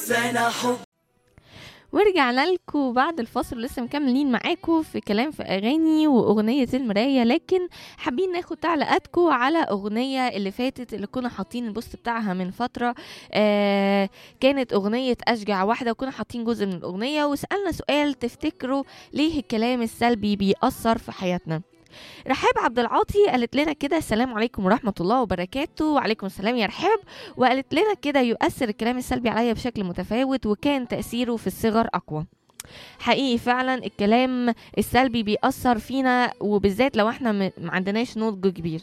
سنة حب ورجعنا لكم بعد الفاصل لسه مكملين معاكم في كلام في اغاني واغنيه المرايه لكن حابين ناخد تعليقاتكم على اغنيه اللي فاتت اللي كنا حاطين البوست بتاعها من فتره آه كانت اغنيه اشجع واحده وكنا حاطين جزء من الاغنيه وسالنا سؤال تفتكروا ليه الكلام السلبي بيأثر في حياتنا رحاب عبد العاطي قالت لنا كده السلام عليكم ورحمه الله وبركاته وعليكم السلام يا رحاب وقالت لنا كده يؤثر الكلام السلبي عليا بشكل متفاوت وكان تأثيره في الصغر أقوى حقيقي فعلا الكلام السلبي بيأثر فينا وبالذات لو احنا م- ما عندناش نضج كبير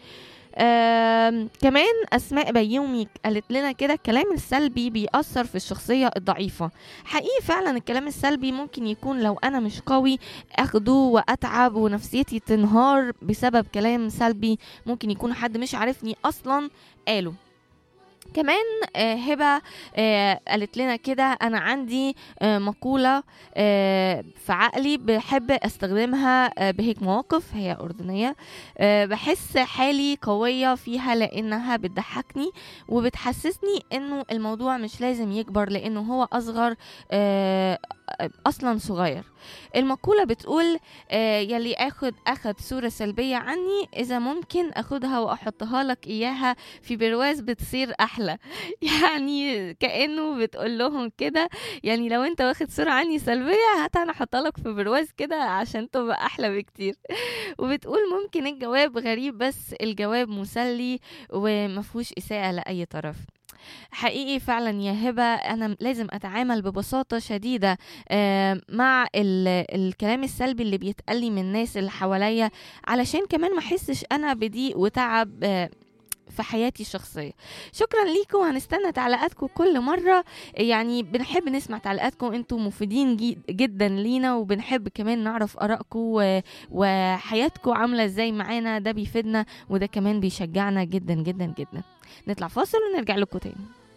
آم، كمان اسماء بيومي قالت لنا كده الكلام السلبي بيأثر في الشخصيه الضعيفه حقيقي فعلا الكلام السلبي ممكن يكون لو انا مش قوي اخده واتعب ونفسيتي تنهار بسبب كلام سلبي ممكن يكون حد مش عارفني اصلا قاله كمان آه، هبه آه، قالت لنا كده انا عندي آه، مقوله آه، في عقلي بحب استخدمها آه، بهيك مواقف هي اردنيه آه، بحس حالي قويه فيها لانها بتضحكني وبتحسسني انه الموضوع مش لازم يكبر لانه هو اصغر آه، اصلا صغير المقولة بتقول آه يلي اخد اخد صورة سلبية عني اذا ممكن اخدها واحطها لك اياها في برواز بتصير احلى يعني كانه بتقول لهم كده يعني لو انت واخد صورة عني سلبية هات انا احطها لك في برواز كده عشان تبقى احلى بكتير وبتقول ممكن الجواب غريب بس الجواب مسلي ومفهوش اساءة لاي طرف حقيقي فعلا يا هبة أنا لازم أتعامل ببساطة شديدة آه، مع ال- الكلام السلبي اللي بيتقال لي من الناس اللي حواليا علشان كمان ما أحسش أنا بضيق وتعب آه، في حياتي الشخصية شكرا ليكم هنستنى تعليقاتكم كل مرة يعني بنحب نسمع تعليقاتكم انتم مفيدين جي- جدا لينا وبنحب كمان نعرف آرائكم و- وحياتكم عاملة ازاي معانا ده بيفيدنا وده كمان بيشجعنا جدا جدا جدا نطلع فاصل ونرجع لكم تاني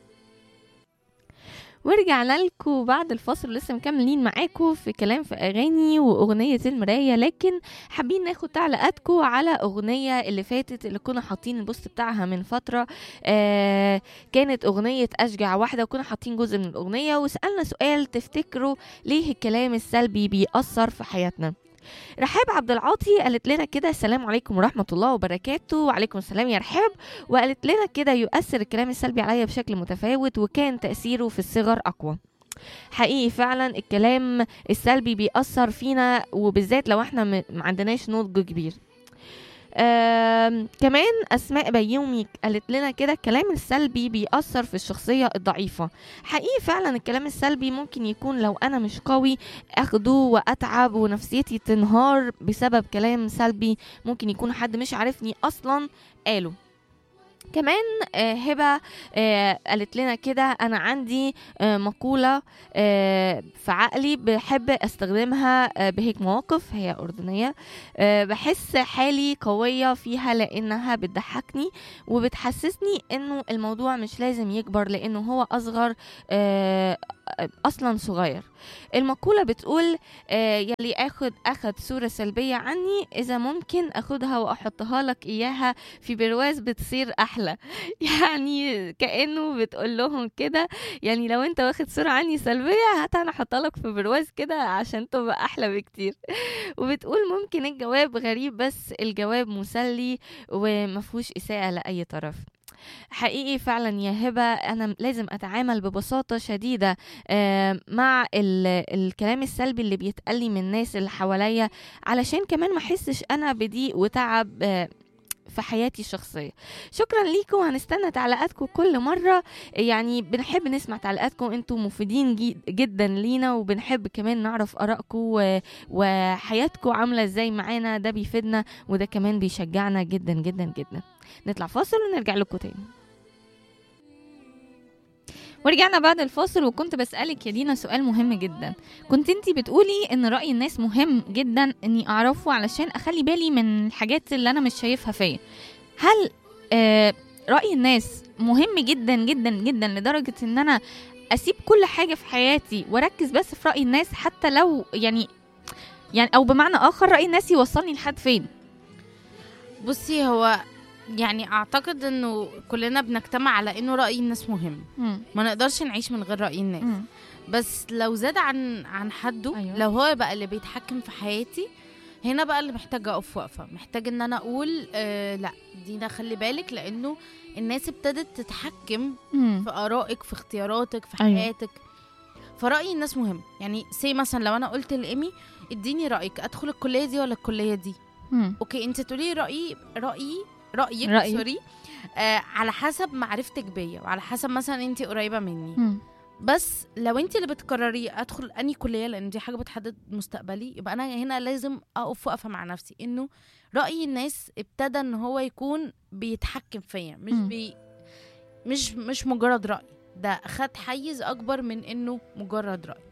ورجعنا لكم بعد الفاصل لسه مكملين معاكم في كلام في اغاني واغنيه المرايه لكن حابين ناخد تعليقاتكم على اغنيه اللي فاتت اللي كنا حاطين البوست بتاعها من فتره آه كانت اغنيه اشجع واحده وكنا حاطين جزء من الاغنيه وسالنا سؤال تفتكروا ليه الكلام السلبي بيأثر في حياتنا رحاب عبد العاطي قالت لنا كده السلام عليكم ورحمه الله وبركاته وعليكم السلام يا رحاب وقالت لنا كده يؤثر الكلام السلبي عليا بشكل متفاوت وكان تأثيره في الصغر أقوى حقيقي فعلا الكلام السلبي بيأثر فينا وبالذات لو احنا م- ما عندناش نضج كبير آم، كمان اسماء بيومي قالت لنا كده الكلام السلبي بيأثر في الشخصيه الضعيفه حقيقي فعلا الكلام السلبي ممكن يكون لو انا مش قوي اخده واتعب ونفسيتي تنهار بسبب كلام سلبي ممكن يكون حد مش عارفني اصلا قاله كمان آه، هبه آه، قالت لنا كده انا عندي آه، مقوله آه، في عقلي بحب استخدمها آه، بهيك مواقف هي اردنيه آه، بحس حالي قويه فيها لانها بتضحكني وبتحسسني انه الموضوع مش لازم يكبر لانه هو اصغر آه، اصلا صغير المقوله بتقول آه، يلي اخد اخد صوره سلبيه عني اذا ممكن اخدها واحطها لك اياها في برواز بتصير احلى يعني كانه بتقول لهم كده يعني لو انت واخد صوره عني سلبيه هات انا احطها لك في برواز كده عشان تبقى احلى بكتير وبتقول ممكن الجواب غريب بس الجواب مسلي ومفهوش اساءه لاي طرف حقيقي فعلا يا هبة أنا لازم أتعامل ببساطة شديدة آه، مع ال- الكلام السلبي اللي بيتقال لي من الناس اللي حواليا علشان كمان ما أحسش أنا بضيق وتعب آه، في حياتي الشخصية شكرا ليكم هنستنى تعليقاتكم كل مرة يعني بنحب نسمع تعليقاتكم انتم مفيدين جي- جدا لينا وبنحب كمان نعرف آرائكم و- وحياتكم عاملة ازاي معانا ده بيفيدنا وده كمان بيشجعنا جدا جدا جدا نطلع فاصل ونرجع لكم تاني ورجعنا بعد الفاصل وكنت بسألك يا دينا سؤال مهم جدا كنت انتي بتقولي ان رأي الناس مهم جدا اني اعرفه علشان اخلي بالي من الحاجات اللي انا مش شايفها فيا هل آه رأي الناس مهم جدا جدا جدا لدرجة ان انا اسيب كل حاجة في حياتي واركز بس في رأي الناس حتى لو يعني يعني او بمعنى اخر رأي الناس يوصلني لحد فين بصي هو يعني اعتقد انه كلنا بنجتمع على انه راي الناس مهم مم. ما نقدرش نعيش من غير راي الناس مم. بس لو زاد عن عن حده أيوة. لو هو بقى اللي بيتحكم في حياتي هنا بقى اللي محتاجه اقف وقفه محتاج ان انا اقول آه لا دينا خلي بالك لانه الناس ابتدت تتحكم مم. في ارائك في اختياراتك في أيوة. حياتك فرأي الناس مهم يعني سي مثلا لو انا قلت لإيمي اديني رأيك ادخل الكلية دي ولا الكلية دي مم. اوكي انت تقولي رأيي رأيي رأيك رأيي. سوري آه على حسب معرفتك بيا وعلى حسب مثلا انت قريبة مني مم. بس لو انت اللي بتقرري ادخل اني كليه لان دي حاجه بتحدد مستقبلي يبقى انا هنا لازم اقف وقفه مع نفسي انه راي الناس ابتدى ان هو يكون بيتحكم فيا مش مم. بي مش مش مجرد راي ده خد حيز اكبر من انه مجرد راي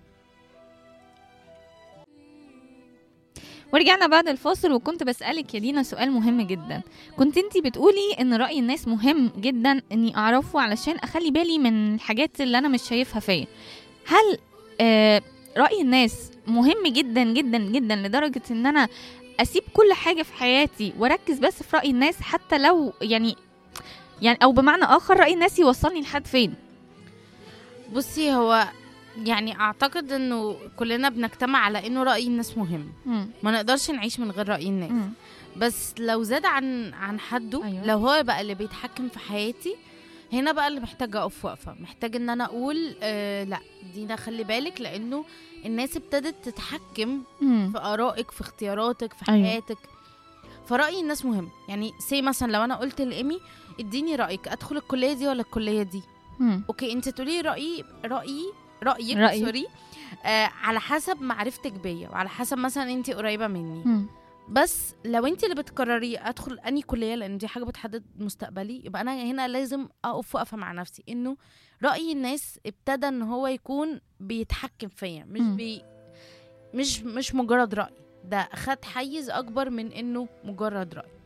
ورجعنا بعد الفاصل وكنت بسألك يا دينا سؤال مهم جدا كنت انتي بتقولي ان رأي الناس مهم جدا اني اعرفه علشان اخلي بالي من الحاجات اللي انا مش شايفها فيا هل آه رأي الناس مهم جدا جدا جدا لدرجة ان انا اسيب كل حاجة في حياتي واركز بس في رأي الناس حتى لو يعني يعني او بمعنى اخر رأي الناس يوصلني لحد فين بصي هو يعني اعتقد انه كلنا بنجتمع على انه راي الناس مهم مم. ما نقدرش نعيش من غير راي الناس مم. بس لو زاد عن عن حده أيوة. أيوة. لو هو بقى اللي بيتحكم في حياتي هنا بقى اللي محتاجه اقف وقفه محتاج ان انا اقول آه لا دينا خلي بالك لانه الناس ابتدت تتحكم مم. في ارائك في اختياراتك في أيوة. حياتك فرأي الناس مهم يعني سي مثلا لو انا قلت لإيمي اديني رأيك ادخل الكلية دي ولا الكلية دي مم. اوكي انت تقولي رأيي رأيي رأيك رأيي. سوري آه على حسب معرفتك بيا وعلى حسب مثلا انت قريبة مني مم. بس لو انت اللي بتقرري ادخل اني كليه لان دي حاجه بتحدد مستقبلي يبقى انا هنا لازم اقف وقفه مع نفسي انه راي الناس ابتدى ان هو يكون بيتحكم فيا مش مم. بي مش مش مجرد راي ده خد حيز اكبر من انه مجرد راي